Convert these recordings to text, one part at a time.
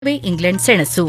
way England ಸೆಣಸು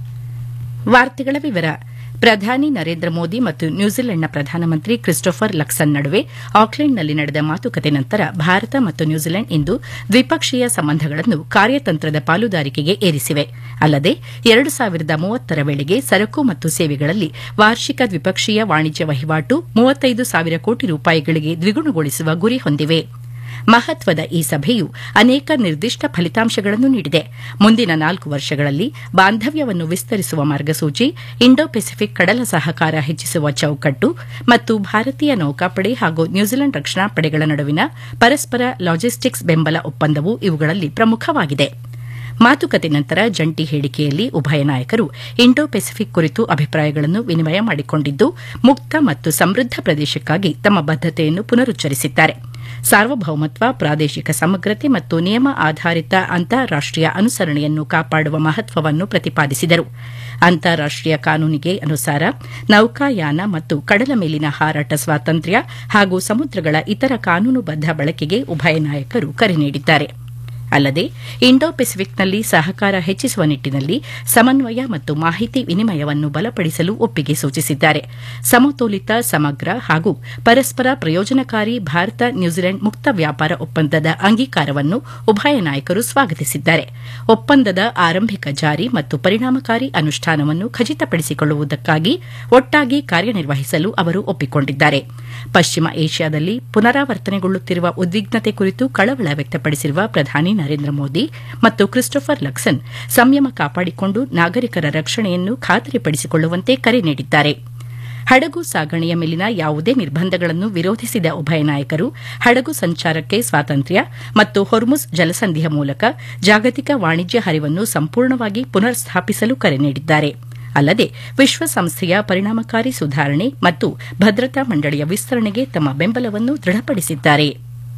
ವಾರ್ತೆಗಳ ವಿವರ ಪ್ರಧಾನಿ ನರೇಂದ್ರ ಮೋದಿ ಮತ್ತು ನ್ಯೂಜಿಲೆಂಡ್ನ ಪ್ರಧಾನಮಂತ್ರಿ ಕ್ರಿಸ್ಟೋಫರ್ ಲಕ್ಸನ್ ನಡುವೆ ಆಕ್ಲೆಂಡ್ನಲ್ಲಿ ನಡೆದ ಮಾತುಕತೆ ನಂತರ ಭಾರತ ಮತ್ತು ನ್ಯೂಜಿಲೆಂಡ್ ಇಂದು ದ್ವಿಪಕ್ಷೀಯ ಸಂಬಂಧಗಳನ್ನು ಕಾರ್ಯತಂತ್ರದ ಪಾಲುದಾರಿಕೆಗೆ ಏರಿಸಿವೆ ಅಲ್ಲದೆ ಎರಡು ಸಾವಿರದ ಮೂವತ್ತರ ವೇಳೆಗೆ ಸರಕು ಮತ್ತು ಸೇವೆಗಳಲ್ಲಿ ವಾರ್ಷಿಕ ದ್ವಿಪಕ್ಷೀಯ ವಾಣಿಜ್ಯ ವಹಿವಾಟು ಮೂವತ್ತೈದು ಸಾವಿರ ಕೋಟಿ ರೂಪಾಯಿಗಳಿಗೆ ದ್ವಿಗುಣಗೊಳಿಸುವ ಗುರಿ ಹೊಂದಿವೆ ಮಹತ್ವದ ಈ ಸಭೆಯು ಅನೇಕ ನಿರ್ದಿಷ್ಟ ಫಲಿತಾಂಶಗಳನ್ನು ನೀಡಿದೆ ಮುಂದಿನ ನಾಲ್ಕು ವರ್ಷಗಳಲ್ಲಿ ಬಾಂಧವ್ಯವನ್ನು ವಿಸ್ತರಿಸುವ ಮಾರ್ಗಸೂಚಿ ಇಂಡೋ ಪೆಸಿಫಿಕ್ ಕಡಲ ಸಹಕಾರ ಹೆಚ್ಚಿಸುವ ಚೌಕಟ್ಟು ಮತ್ತು ಭಾರತೀಯ ನೌಕಾಪಡೆ ಹಾಗೂ ನ್ಯೂಜಿಲೆಂಡ್ ರಕ್ಷಣಾ ಪಡೆಗಳ ನಡುವಿನ ಪರಸ್ಪರ ಲಾಜಿಸ್ಟಿಕ್ಸ್ ಬೆಂಬಲ ಒಪ್ಪಂದವು ಇವುಗಳಲ್ಲಿ ಪ್ರಮುಖವಾಗಿದೆ ಮಾತುಕತೆ ನಂತರ ಜಂಟಿ ಹೇಳಿಕೆಯಲ್ಲಿ ಉಭಯ ನಾಯಕರು ಇಂಡೋ ಪೆಸಿಫಿಕ್ ಕುರಿತು ಅಭಿಪ್ರಾಯಗಳನ್ನು ವಿನಿಮಯ ಮಾಡಿಕೊಂಡಿದ್ದು ಮುಕ್ತ ಮತ್ತು ಸಮೃದ್ಧ ಪ್ರದೇಶಕ್ಕಾಗಿ ತಮ್ಮ ಬದ್ದತೆಯನ್ನು ಪುನರುಚ್ಚರಿಸಿದ್ದಾರೆ ಸಾರ್ವಭೌಮತ್ವ ಪ್ರಾದೇಶಿಕ ಸಮಗ್ರತೆ ಮತ್ತು ನಿಯಮ ಆಧಾರಿತ ಅಂತಾರಾಷ್ಟೀಯ ಅನುಸರಣೆಯನ್ನು ಕಾಪಾಡುವ ಮಹತ್ವವನ್ನು ಪ್ರತಿಪಾದಿಸಿದರು ಅಂತಾರಾಷ್ಟೀಯ ಕಾನೂನಿಗೆ ಅನುಸಾರ ನೌಕಾಯಾನ ಮತ್ತು ಕಡಲ ಮೇಲಿನ ಹಾರಾಟ ಸ್ವಾತಂತ್ರ್ಯ ಹಾಗೂ ಸಮುದ್ರಗಳ ಇತರ ಕಾನೂನುಬದ್ಧ ಬಳಕೆಗೆ ಉಭಯ ನಾಯಕರು ಕರೆ ನೀಡಿದ್ದಾರೆ ಅಲ್ಲದೆ ಇಂಡೋ ಪೆಸಿಫಿಕ್ನಲ್ಲಿ ಸಹಕಾರ ಹೆಚ್ಚಿಸುವ ನಿಟ್ಟಿನಲ್ಲಿ ಸಮನ್ವಯ ಮತ್ತು ಮಾಹಿತಿ ವಿನಿಮಯವನ್ನು ಬಲಪಡಿಸಲು ಒಪ್ಪಿಗೆ ಸೂಚಿಸಿದ್ದಾರೆ ಸಮತೋಲಿತ ಸಮಗ್ರ ಹಾಗೂ ಪರಸ್ಪರ ಪ್ರಯೋಜನಕಾರಿ ಭಾರತ ನ್ಯೂಜಿಲೆಂಡ್ ಮುಕ್ತ ವ್ಯಾಪಾರ ಒಪ್ಪಂದದ ಅಂಗೀಕಾರವನ್ನು ಉಭಯ ನಾಯಕರು ಸ್ವಾಗತಿಸಿದ್ದಾರೆ ಒಪ್ಪಂದದ ಆರಂಭಿಕ ಜಾರಿ ಮತ್ತು ಪರಿಣಾಮಕಾರಿ ಅನುಷ್ಠಾನವನ್ನು ಖಚಿತಪಡಿಸಿಕೊಳ್ಳುವುದಕ್ಕಾಗಿ ಒಟ್ಟಾಗಿ ಕಾರ್ಯನಿರ್ವಹಿಸಲು ಅವರು ಒಪ್ಪಿಕೊಂಡಿದ್ದಾರೆ ಪಶ್ಚಿಮ ಏಷ್ಯಾದಲ್ಲಿ ಪುನರಾವರ್ತನೆಗೊಳ್ಳುತ್ತಿರುವ ಉದ್ವಿಗ್ನತೆ ಕುರಿತು ಕಳವಳ ವ್ಯಕ್ತಪಡಿಸಿರುವ ಪ್ರಧಾನಿ ನರೇಂದ್ರ ಮೋದಿ ಮತ್ತು ಕ್ರಿಸ್ಟೋಫರ್ ಲಕ್ಸನ್ ಸಂಯಮ ಕಾಪಾಡಿಕೊಂಡು ನಾಗರಿಕರ ರಕ್ಷಣೆಯನ್ನು ಖಾತರಿಪಡಿಸಿಕೊಳ್ಳುವಂತೆ ಕರೆ ನೀಡಿದ್ದಾರೆ ಹಡಗು ಸಾಗಣೆಯ ಮೇಲಿನ ಯಾವುದೇ ನಿರ್ಬಂಧಗಳನ್ನು ವಿರೋಧಿಸಿದ ಉಭಯ ನಾಯಕರು ಹಡಗು ಸಂಚಾರಕ್ಕೆ ಸ್ವಾತಂತ್ರ್ಯ ಮತ್ತು ಹೊರ್ಮುಸ್ ಜಲಸಂಧಿಯ ಮೂಲಕ ಜಾಗತಿಕ ವಾಣಿಜ್ಯ ಹರಿವನ್ನು ಸಂಪೂರ್ಣವಾಗಿ ಪುನರ್ ಸ್ಥಾಪಿಸಲು ಕರೆ ನೀಡಿದ್ದಾರೆ ಅಲ್ಲದೆ ವಿಶ್ವಸಂಸ್ಥೆಯ ಪರಿಣಾಮಕಾರಿ ಸುಧಾರಣೆ ಮತ್ತು ಭದ್ರತಾ ಮಂಡಳಿಯ ವಿಸ್ತರಣೆಗೆ ತಮ್ಮ ಬೆಂಬಲವನ್ನು ದೃಢಪಡಿಸಿದ್ದಾರೆ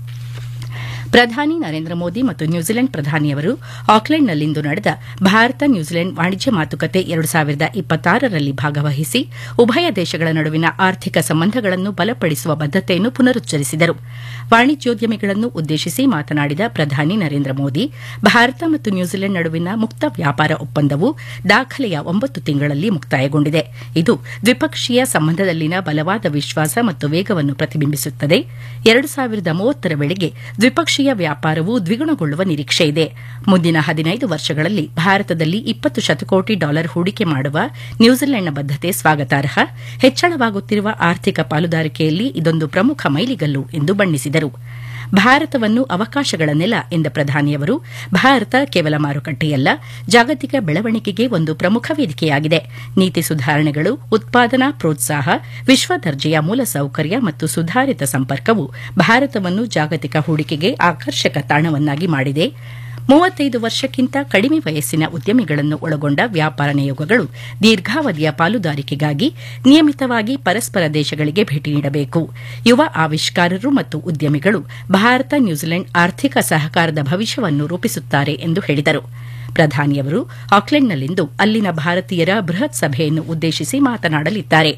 ಪ್ರಧಾನಿ ನರೇಂದ್ರ ಮೋದಿ ಮತ್ತು ನ್ಯೂಜಿಲೆಂಡ್ ಪ್ರಧಾನಿಯವರು ಆಕ್ಲೆಂಡ್ನಲ್ಲಿಂದು ನಡೆದ ಭಾರತ ನ್ಯೂಜಿಲೆಂಡ್ ವಾಣಿಜ್ಯ ಮಾತುಕತೆ ಎರಡು ಸಾವಿರದ ಇಪ್ಪತ್ತಾರರಲ್ಲಿ ಭಾಗವಹಿಸಿ ಉಭಯ ದೇಶಗಳ ನಡುವಿನ ಆರ್ಥಿಕ ಸಂಬಂಧಗಳನ್ನು ಬಲಪಡಿಸುವ ಬದ್ದತೆಯನ್ನು ಪುನರುಚ್ಚರಿಸಿದರು ವಾಣಿಜ್ಯೋದ್ಯಮಿಗಳನ್ನು ಉದ್ದೇಶಿಸಿ ಮಾತನಾಡಿದ ಪ್ರಧಾನಿ ನರೇಂದ್ರ ಮೋದಿ ಭಾರತ ಮತ್ತು ನ್ಯೂಜಿಲೆಂಡ್ ನಡುವಿನ ಮುಕ್ತ ವ್ಯಾಪಾರ ಒಪ್ಪಂದವು ದಾಖಲೆಯ ಒಂಬತ್ತು ತಿಂಗಳಲ್ಲಿ ಮುಕ್ತಾಯಗೊಂಡಿದೆ ಇದು ದ್ವಿಪಕ್ಷೀಯ ಸಂಬಂಧದಲ್ಲಿನ ಬಲವಾದ ವಿಶ್ವಾಸ ಮತ್ತು ವೇಗವನ್ನು ಪ್ರತಿಬಿಂಬಿಸುತ್ತದೆ ಎರಡು ಸಾವಿರದ ಮೂವತ್ತರ ವೇಳೆಗೆ ದ್ವಿಪಕ್ಷೀಯ ವ್ಯಾಪಾರವು ದ್ವಿಗುಣಗೊಳ್ಳುವ ನಿರೀಕ್ಷೆ ಇದೆ ಮುಂದಿನ ಹದಿನೈದು ವರ್ಷಗಳಲ್ಲಿ ಭಾರತದಲ್ಲಿ ಇಪ್ಪತ್ತು ಶತಕೋಟಿ ಡಾಲರ್ ಹೂಡಿಕೆ ಮಾಡುವ ನ್ಯೂಜಿಲೆಂಡ್ನ ಬದ್ದತೆ ಸ್ವಾಗತಾರ್ಹ ಹೆಚ್ಚಳವಾಗುತ್ತಿರುವ ಆರ್ಥಿಕ ಪಾಲುದಾರಿಕೆಯಲ್ಲಿ ಇದೊಂದು ಪ್ರಮುಖ ಮೈಲಿಗಲ್ಲು ಎಂದು ಬಣ್ಣಿಸಿದರು ಭಾರತವನ್ನು ಅವಕಾಶಗಳ ನೆಲ ಎಂದ ಪ್ರಧಾನಿಯವರು ಭಾರತ ಕೇವಲ ಮಾರುಕಟ್ಟೆಯಲ್ಲ ಜಾಗತಿಕ ಬೆಳವಣಿಗೆಗೆ ಒಂದು ಪ್ರಮುಖ ವೇದಿಕೆಯಾಗಿದೆ ನೀತಿ ಸುಧಾರಣೆಗಳು ಉತ್ಪಾದನಾ ಪ್ರೋತ್ಸಾಹ ವಿಶ್ವ ದರ್ಜೆಯ ಮೂಲಸೌಕರ್ಯ ಮತ್ತು ಸುಧಾರಿತ ಸಂಪರ್ಕವು ಭಾರತವನ್ನು ಜಾಗತಿಕ ಹೂಡಿಕೆಗೆ ಆಕರ್ಷಕ ತಾಣವನ್ನಾಗಿ ಮಾಡಿದೆ ಮೂವತ್ತೈದು ವರ್ಷಕ್ಕಿಂತ ಕಡಿಮೆ ವಯಸ್ಸಿನ ಉದ್ಯಮಿಗಳನ್ನು ಒಳಗೊಂಡ ವ್ಯಾಪಾರ ನಿಯೋಗಗಳು ದೀರ್ಘಾವಧಿಯ ಪಾಲುದಾರಿಕೆಗಾಗಿ ನಿಯಮಿತವಾಗಿ ಪರಸ್ಪರ ದೇಶಗಳಿಗೆ ಭೇಟಿ ನೀಡಬೇಕು ಯುವ ಆವಿಷ್ಕಾರರು ಮತ್ತು ಉದ್ಯಮಿಗಳು ಭಾರತ ನ್ಯೂಜಿಲೆಂಡ್ ಆರ್ಥಿಕ ಸಹಕಾರದ ಭವಿಷ್ಯವನ್ನು ರೂಪಿಸುತ್ತಾರೆ ಎಂದು ಹೇಳಿದರು ಪ್ರಧಾನಿಯವರು ಆಕ್ಲೆಂಡ್ನಲ್ಲಿಂದು ಅಲ್ಲಿನ ಭಾರತೀಯರ ಬೃಹತ್ ಸಭೆಯನ್ನು ಉದ್ದೇಶಿಸಿ ಮಾತನಾಡಲಿದ್ದಾರೆ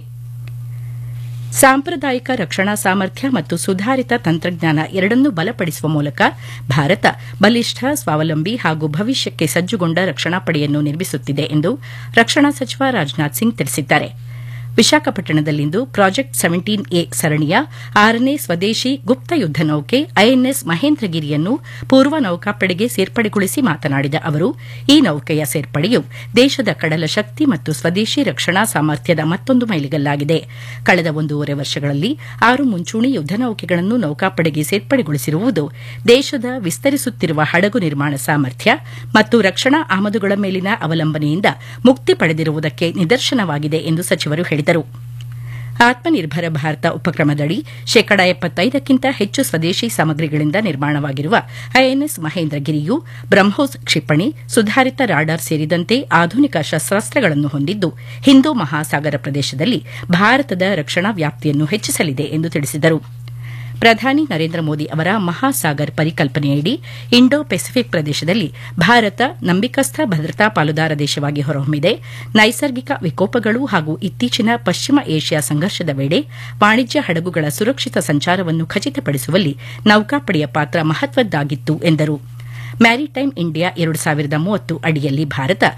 ಸಾಂಪ್ರದಾಯಿಕ ರಕ್ಷಣಾ ಸಾಮರ್ಥ್ಯ ಮತ್ತು ಸುಧಾರಿತ ತಂತ್ರಜ್ಞಾನ ಎರಡನ್ನೂ ಬಲಪಡಿಸುವ ಮೂಲಕ ಭಾರತ ಬಲಿಷ್ಠ ಸ್ವಾವಲಂಬಿ ಹಾಗೂ ಭವಿಷ್ಯಕ್ಕೆ ಸಜ್ಜುಗೊಂಡ ರಕ್ಷಣಾ ಪಡೆಯನ್ನು ನಿರ್ಮಿಸುತ್ತಿದೆ ಎಂದು ರಕ್ಷಣಾ ಸಚಿವ ರಾಜನಾಥ್ ಸಿಂಗ್ ತಿಳಿಸಿದ್ದಾರೆ ವಿಶಾಖಪಟ್ಟಣದಲ್ಲಿಂದು ಪ್ರಾಜೆಕ್ಟ್ ಸೆವೆಂಟೀನ್ ಎ ಸರಣಿಯ ಆರನೇ ಸ್ವದೇಶಿ ಗುಪ್ತ ಯುದ್ದ ನೌಕೆ ಐಎನ್ಎಸ್ ಮಹೇಂದ್ರಗಿರಿಯನ್ನು ಪೂರ್ವ ನೌಕಾಪಡೆಗೆ ಸೇರ್ಪಡೆಗೊಳಿಸಿ ಮಾತನಾಡಿದ ಅವರು ಈ ನೌಕೆಯ ಸೇರ್ಪಡೆಯು ದೇಶದ ಕಡಲ ಶಕ್ತಿ ಮತ್ತು ಸ್ವದೇಶಿ ರಕ್ಷಣಾ ಸಾಮರ್ಥ್ಯದ ಮತ್ತೊಂದು ಮೈಲಿಗಲ್ಲಾಗಿದೆ ಕಳೆದ ಒಂದೂವರೆ ವರ್ಷಗಳಲ್ಲಿ ಆರು ಮುಂಚೂಣಿ ಯುದ್ದ ನೌಕೆಗಳನ್ನು ನೌಕಾಪಡೆಗೆ ಸೇರ್ಪಡೆಗೊಳಿಸಿರುವುದು ದೇಶದ ವಿಸ್ತರಿಸುತ್ತಿರುವ ಹಡಗು ನಿರ್ಮಾಣ ಸಾಮರ್ಥ್ಯ ಮತ್ತು ರಕ್ಷಣಾ ಆಮದುಗಳ ಮೇಲಿನ ಅವಲಂಬನೆಯಿಂದ ಮುಕ್ತಿ ಪಡೆದಿರುವುದಕ್ಕೆ ನಿದರ್ಶನವಾಗಿದೆ ಎಂದು ಸಚಿವರು ಹೇಳಿದರು ಆತ್ಮನಿರ್ಭರ ಭಾರತ ಉಪಕ್ರಮದಡಿ ಶೇಕಡ ಎಪ್ಪತ್ತೈದಕ್ಕಿಂತ ಹೆಚ್ಚು ಸ್ವದೇಶಿ ಸಾಮಗ್ರಿಗಳಿಂದ ನಿರ್ಮಾಣವಾಗಿರುವ ಐಎನ್ಎಸ್ ಮಹೇಂದ್ರಗಿರಿಯು ಬ್ರಹ್ಮೋಸ್ ಕ್ಷಿಪಣಿ ಸುಧಾರಿತ ರಾಡಾರ್ ಸೇರಿದಂತೆ ಆಧುನಿಕ ಶಸ್ತಾಸ್ತ್ರಗಳನ್ನು ಹೊಂದಿದ್ದು ಹಿಂದೂ ಮಹಾಸಾಗರ ಪ್ರದೇಶದಲ್ಲಿ ಭಾರತದ ರಕ್ಷಣಾ ವ್ಯಾಪ್ತಿಯನ್ನು ಹೆಚ್ಚಿಸಲಿದೆ ಎಂದು ತಿಳಿಸಿದರು ಪ್ರಧಾನಿ ನರೇಂದ್ರ ಮೋದಿ ಅವರ ಮಹಾಸಾಗರ್ ಪರಿಕಲ್ಪನೆಯಡಿ ಇಂಡೋ ಪೆಸಿಫಿಕ್ ಪ್ರದೇಶದಲ್ಲಿ ಭಾರತ ನಂಬಿಕಸ್ಥ ಭದ್ರತಾ ಪಾಲುದಾರ ದೇಶವಾಗಿ ಹೊರಹೊಮ್ಮಿದೆ ನೈಸರ್ಗಿಕ ವಿಕೋಪಗಳು ಹಾಗೂ ಇತ್ತೀಚಿನ ಪಶ್ಚಿಮ ಏಷ್ಯಾ ಸಂಘರ್ಷದ ವೇಳೆ ವಾಣಿಜ್ಯ ಹಡಗುಗಳ ಸುರಕ್ಷಿತ ಸಂಚಾರವನ್ನು ಖಚಿತಪಡಿಸುವಲ್ಲಿ ನೌಕಾಪಡೆಯ ಪಾತ್ರ ಮಹತ್ವದ್ದಾಗಿತ್ತು ಎಂದರು ಮ್ಯಾರಿಟೈಮ್ ಇಂಡಿಯಾ ಎರಡು ಸಾವಿರದ ಮೂವತ್ತು ಅಡಿಯಲ್ಲಿ ಭಾರತ